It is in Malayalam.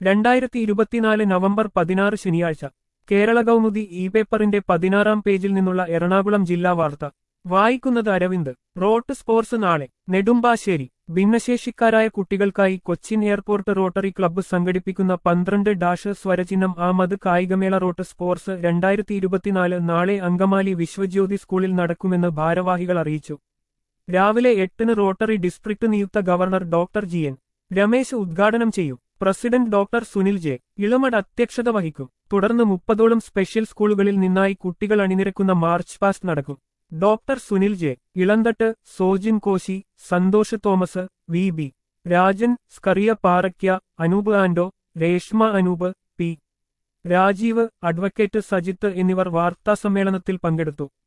രണ്ടായിരത്തി ഇരുപത്തിനാല് നവംബർ പതിനാറ് ശനിയാഴ്ച കേരള കൗമുദി ഇ പേപ്പറിന്റെ പതിനാറാം പേജിൽ നിന്നുള്ള എറണാകുളം ജില്ലാ വാർത്ത വായിക്കുന്നത് അരവിന്ദ് റോട്ട് സ്പോർട്സ് നാളെ നെടുമ്പാശ്ശേരി ഭിന്നശേഷിക്കാരായ കുട്ടികൾക്കായി കൊച്ചിൻ എയർപോർട്ട് റോട്ടറി ക്ലബ്ബ് സംഘടിപ്പിക്കുന്ന പന്ത്രണ്ട് ഡാഷ് സ്വരചിഹ്നം ആമത് കായികമേള റോട്ട് സ്പോർട്സ് രണ്ടായിരത്തി ഇരുപത്തിനാല് നാളെ അങ്കമാലി വിശ്വജ്യോതി സ്കൂളിൽ നടക്കുമെന്ന് ഭാരവാഹികൾ അറിയിച്ചു രാവിലെ എട്ടിന് റോട്ടറി ഡിസ്ട്രിക്ട് നിയുക്ത governor doctor G N Ramesh ഉദ്ഘാടനം ചെയ്യും president doctor Sunil J Elamad അധ്യക്ഷത വഹിക്കും തുടർന്ന് മുപ്പതോളം സ്പെഷ്യൽ സ്കൂളുകളിൽ നിന്നായി കുട്ടികൾ അണിനിരക്കുന്ന മാർച്ച് പാസ്റ്റ് നടക്കും doctor Sunil J Elanthattu Sojin Koshy Santhosh Thomas V B Rajan Scaria Parakka Anoop Ando Reshma Anoop P Rajeev advocate Sajith എന്നിവർ വാർത്താസമ്മേളനത്തിൽ പങ്കെടുത്തു